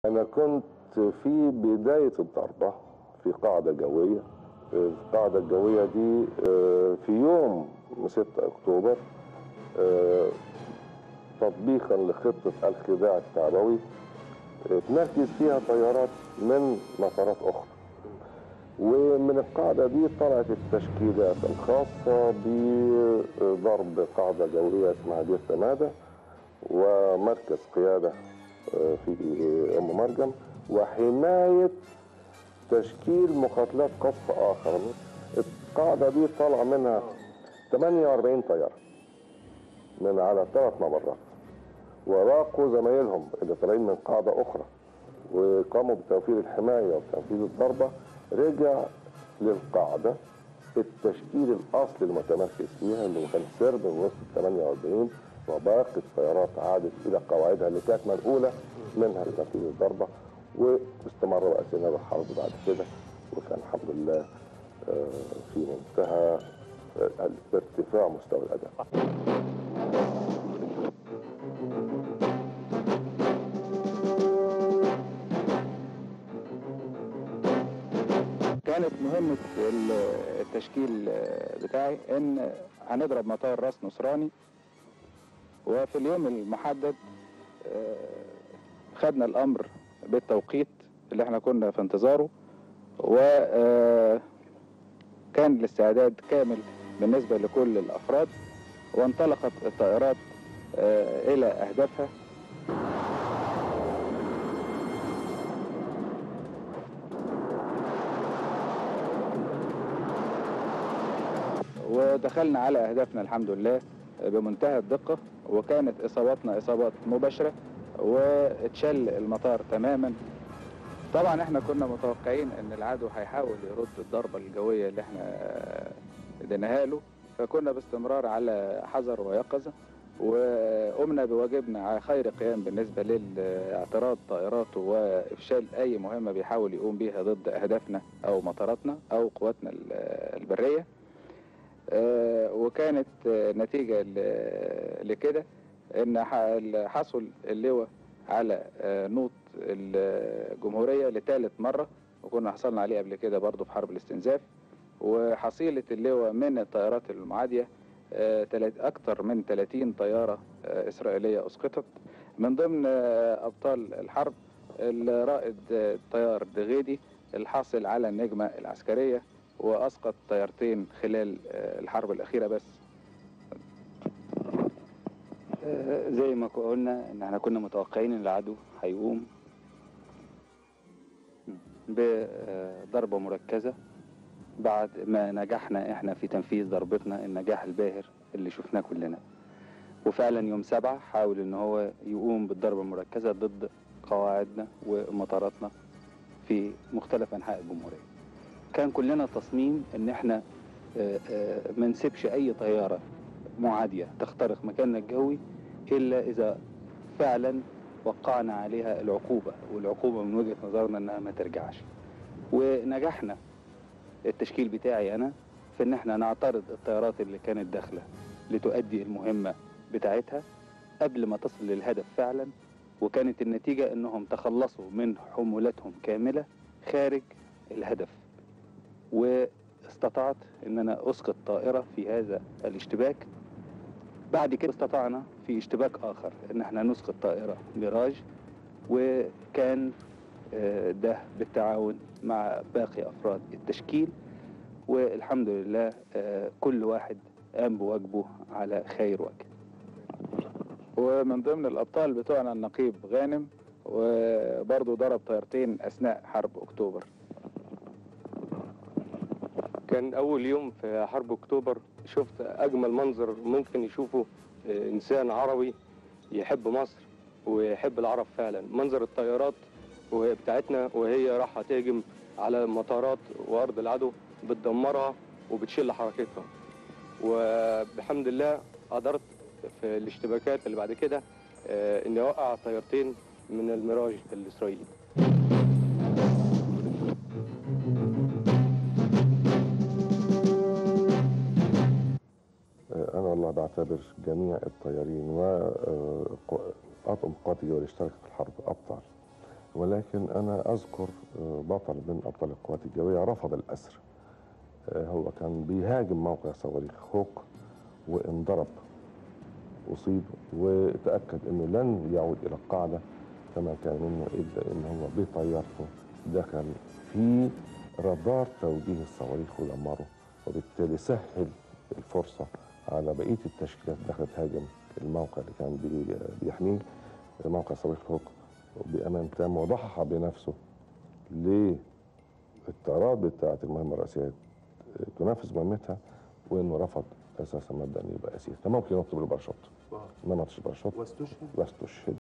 أنا كنت في بداية الضربة في قاعدة جوية القاعدة الجوية دي آه، في يوم 6 أكتوبر آه، تطبيقا لخطة الخداع التعبوي آه، تنفذ فيها طيارات من مطارات أخرى ومن القاعدة دي طلعت التشكيلات الخاصة بضرب قاعدة جوية اسمها دير تمادة ومركز قيادة آه، في أم مرجم وحماية تشكيل مقاتلات قصف آخر القاعدة دي طالعة منها 48 طيارة من على ثلاث ممرات وراقوا زمايلهم اللي طالعين من قاعدة أخرى وقاموا بتوفير الحماية وتنفيذ الضربة رجع للقاعدة التشكيل الأصلي المتمركز فيها اللي كان سرب من وسط 48 وباقي الطيارات عادت إلى قواعدها اللي كانت منقولة منها لتنفيذ الضربة واستمر بقى سيناريو الحرب بعد كده وكان الحمد لله آه، في منتهى آه، ارتفاع مستوى الأداء كانت مهمة ال- التشكيل بتاعي ان هنضرب مطار راس نصراني وفي اليوم المحدد آه، خدنا الامر بالتوقيت اللي احنا كنا في انتظاره وكان الاستعداد كامل بالنسبة لكل الافراد وانطلقت الطائرات آه، الى اهدافها ودخلنا على اهدافنا الحمد لله بمنتهى الدقة وكانت اصاباتنا اصابات مباشرة واتشل المطار تماما طبعا احنا كنا متوقعين ان العدو هيحاول يرد الضربة الجوية اللي احنا اديناها له فكنا باستمرار على حذر ويقظة وقمنا بواجبنا على خير قيام بالنسبة لاعتراض طائراته وإفشال أي مهمة بيحاول يقوم بيها ضد أهدافنا أو مطاراتنا أو قواتنا ال- البرية آه، وكانت آه، نتيجة ل- لكده ان ح- حصل اللواء على آه، نوط الجمهورية لثالث مرة وكنا حصلنا عليه قبل كده برضه في حرب الاستنزاف وحصيلة اللواء من الطيارات المعادية آه، تلات- أكثر من 30 طيارة آه، إسرائيلية أسقطت من ضمن آه، أبطال الحرب الرائد آه، الطيار دغيدي الحاصل على النجمة العسكرية واسقط طيارتين خلال آه، الحرب الاخيره بس آه، زي ما قلنا ان احنا كنا متوقعين ان العدو هيقوم بضربة مركزة بعد ما نجحنا احنا في تنفيذ ضربتنا النجاح الباهر اللي شفناه كلنا وفعلا يوم سبعة حاول ان هو يقوم بالضربة المركزة ضد قواعدنا ومطاراتنا في مختلف انحاء الجمهورية كان كلنا تصميم ان احنا آه، آه، ما نسيبش اي طيارة معادية تخترق مكاننا الجوي إلا إذا فعلا وقعنا عليها العقوبة والعقوبة من وجهة نظرنا إنها ما ترجعش ونجحنا التشكيل بتاعي أنا في إن إحنا نعترض الطيارات اللي كانت داخلة لتؤدي المهمة بتاعتها قبل ما تصل للهدف فعلا وكانت النتيجة إنهم تخلصوا من حمولتهم كاملة خارج الهدف واستطعت إن أنا أسقط طائرة في هذا الاشتباك بعد كده استطعنا في اشتباك آخر إن احنا نسقط طائرة ميراج وكان آه، ده بالتعاون مع باقي أفراد التشكيل والحمد لله آه، كل واحد قام بواجبه على خير وجه ومن ضمن الابطال بتوعنا النقيب غانم وبرضه ضرب طيارتين اثناء حرب اكتوبر كان أول يوم في حرب أكتوبر شفت أجمل منظر ممكن يشوفه آه، إنسان عربي يحب مصر ويحب العرب فعلا منظر الطيارات وهي بتاعتنا وهي رايحة تهجم على مطارات وأرض العدو بتدمرها وبتشل حركتها وبحمد الله قدرت في الاشتباكات اللي بعد كده آه، إني أوقع طيارتين من الميراج الإسرائيلي آه، أنا والله بعتبر جميع الطيارين وأطقم قوات الجو اللي اشتركت في الحرب أبطال ولكن انا اذكر آه، بطل من ابطال القوات الجويه رفض الاسر آه، هو كان بيهاجم موقع صواريخ هوك وانضرب اصيب وتاكد انه لن يعود الى القاعده كما كان منه الا ان هو بطيارته دخل في رادار توجيه الصواريخ ودمره وبالتالي سهل الفرصه على بقيه التشكيلات دخلت هاجم الموقع اللي كان بي- بيحميه موقع صواريخ هوك بامان تام وضحى بنفسه للطيارات بتاعه المهمه الرئيسيه تنفذ مهمتها وانه رفض اساسا مبدا ان يبقى اسير كان ممكن ينط بالباراشوت ما نطش بالباراشوت واستشهد واستشهد